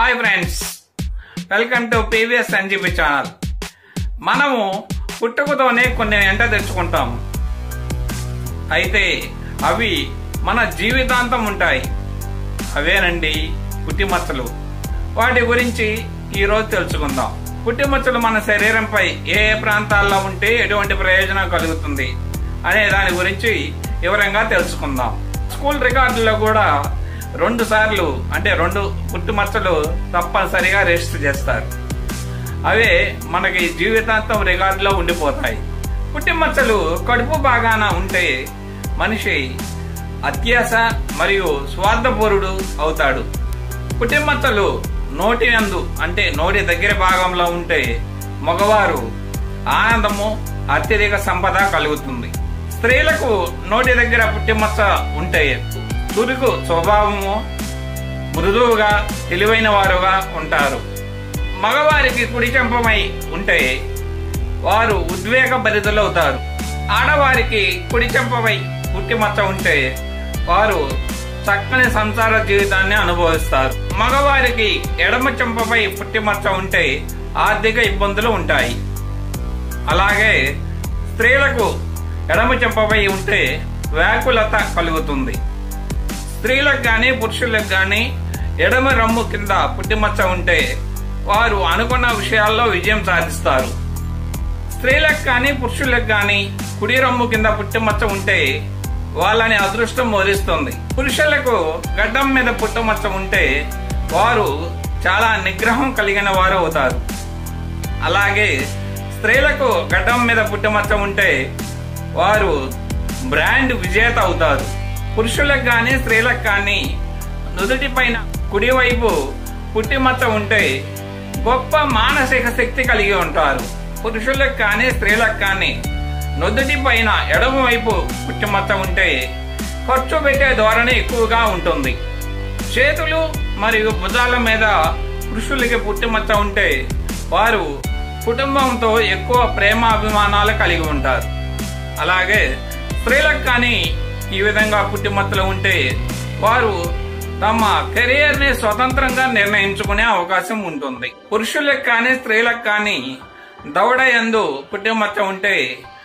hi friends welcome to PVS NGP channel మనము పుట్టుకతోనే కొన్ని ఎంట తెచ్చుకుంటాం అయితే అవి మన జీవితాంతం ఉంటాయి అవేనండి పుట్టిమచ్చలు వాటి గురించి ఈరోజు తెలుసుకుందాం పుట్టిమచ్చలు మన శరీరంపై ఏ ఏ ప్రాంతాల్లో ఉంటే ఎటువంటి ప్రయోజనం కలుగుతుంది అనే దాని గురించి వివరంగా తెలుసుకుందాం స్కూల్ రికార్డుల్లో కూడా రెండు సార్లు అంటే రెండు పుట్టుమచ్చలు తప్పనిసరిగా రిజిస్టర్ చేస్తారు అవే మనకి జీవితాంతం రికార్డులో ఉండిపోతాయి పుట్టిమచ్చలు కడుపు బాగాన ఉంటే మనిషి అత్యాస మరియు స్వార్థపూరుడు అవుతాడు పుట్టిమచ్చలు నోటి అందు అంటే నోటి దగ్గర భాగంలో ఉంటే మగవారు ఆనందము అత్యధిక సంపద కలుగుతుంది స్త్రీలకు నోటి దగ్గర పుట్టిమచ్చ ఉంటే చురుకు స్వభావము మృదువుగా తెలివైన వారుగా ఉంటారు మగవారికి కుడి చెంపమై ఉంటే వారు ఉద్వేగ భరితులవుతారు ఆడవారికి కుడి చెంపపై పుట్టిమచ్చ ఉంటే వారు చక్కని సంసార జీవితాన్ని అనుభవిస్తారు మగవారికి ఎడమ చెంపపై పుట్టిమచ్చ ఉంటే ఆర్థిక ఇబ్బందులు ఉంటాయి అలాగే స్త్రీలకు ఎడమ చెంపపై ఉంటే వ్యాకులత కలుగుతుంది స్త్రీలకు గాని పురుషులకు గాని ఎడమ రమ్ము కింద పుట్టిమచ్చ ఉంటే వారు అనుకున్న విషయాల్లో విజయం సాధిస్తారు స్త్రీలకు కానీ పురుషులకు కానీ కుడి రమ్ము కింద పుట్టుమచ్చ ఉంటే వాళ్ళని అదృష్టం మోరిస్తుంది పురుషులకు గడ్డం మీద పుట్టుమచ్చ ఉంటే వారు చాలా నిగ్రహం కలిగిన వారు అవుతారు అలాగే స్త్రీలకు గడ్డం మీద పుట్టుమచ్చ ఉంటే వారు బ్రాండ్ విజేత అవుతారు పురుషులకు కానీ స్త్రీలకు కానీ నుదుటి పైన కుడివైపు పుట్టిమచ్చ ఉంటే గొప్ప మానసిక శక్తి కలిగి ఉంటారు పురుషులకు కానీ స్త్రీలకు కానీ నుదుటి పైన ఎడమ వైపు పుట్టిమచ్చ ఉంటే ఖర్చు పెట్టే ధోరణి ఎక్కువగా ఉంటుంది చేతులు మరియు భుజాల మీద పురుషులకి పుట్టిమచ్చ ఉంటే వారు కుటుంబంతో ఎక్కువ ప్రేమ అభిమానాలు కలిగి ఉంటారు అలాగే స్త్రీలకు కానీ ఈ విధంగా పుట్టిమచ్చలు ఉంటే వారు తమ కెరియర్ ని స్వతంత్రంగా నిర్ణయించుకునే అవకాశం ఉంటుంది పురుషులకు కానీ స్త్రీలకు కానీ దవడ ఎందు పుట్టిమచ్చ ఉంటే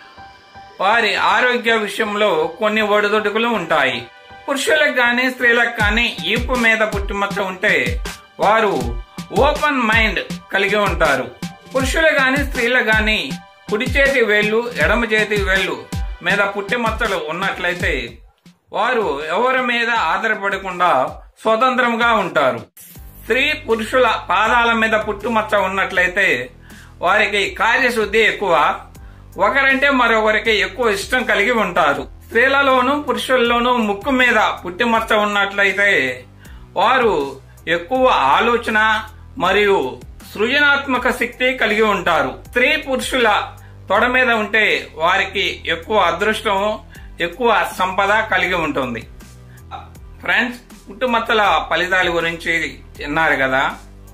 వారి ఆరోగ్య విషయంలో కొన్ని ఒడిదొడుకులు ఉంటాయి పురుషులకు కానీ స్త్రీలకు కానీ ఈపు మీద పుట్టిమచ్చ ఉంటే వారు ఓపెన్ మైండ్ కలిగి ఉంటారు పురుషులు గాని స్త్రీలు గాని కుడి చేతి వేళ్ళు ఎడమ చేతి వేళ్ళు మీద పుట్టిమచ్చలు ఉన్నట్లయితే వారు ఎవరి మీద ఆధారపడకుండా స్వతంత్రంగా ఉంటారు స్త్రీ పురుషుల పాదాల మీద పుట్టుమచ్చ ఉన్నట్లయితే వారికి కార్యశుద్ధి ఎక్కువ ఒకరంటే మరొకరికి ఎక్కువ ఇష్టం కలిగి ఉంటారు స్త్రీలలోనూ పురుషుల్లోనూ ముక్కు మీద పుట్టిమచ్చ ఉన్నట్లయితే వారు ఎక్కువ ఆలోచన మరియు సృజనాత్మక శక్తి కలిగి ఉంటారు స్త్రీ పురుషుల తొడ మీద ఉంటే వారికి ఎక్కువ అదృష్టం ఎక్కువ సంపద కలిగి ఉంటుంది ఫ్రెండ్స్ పుట్టుమచ్చల ఫలితాల గురించి విన్నారు కదా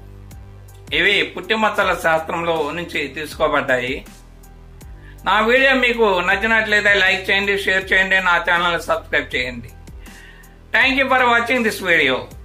ఇవి పుట్టిమచ్చల శాస్త్రంలో నుంచి తీసుకోబడ్డాయి నా వీడియో మీకు నచ్చినట్లయితే లైక్ చేయండి షేర్ చేయండి నా ఛానల్ సబ్స్క్రైబ్ చేయండి thank you for watching this video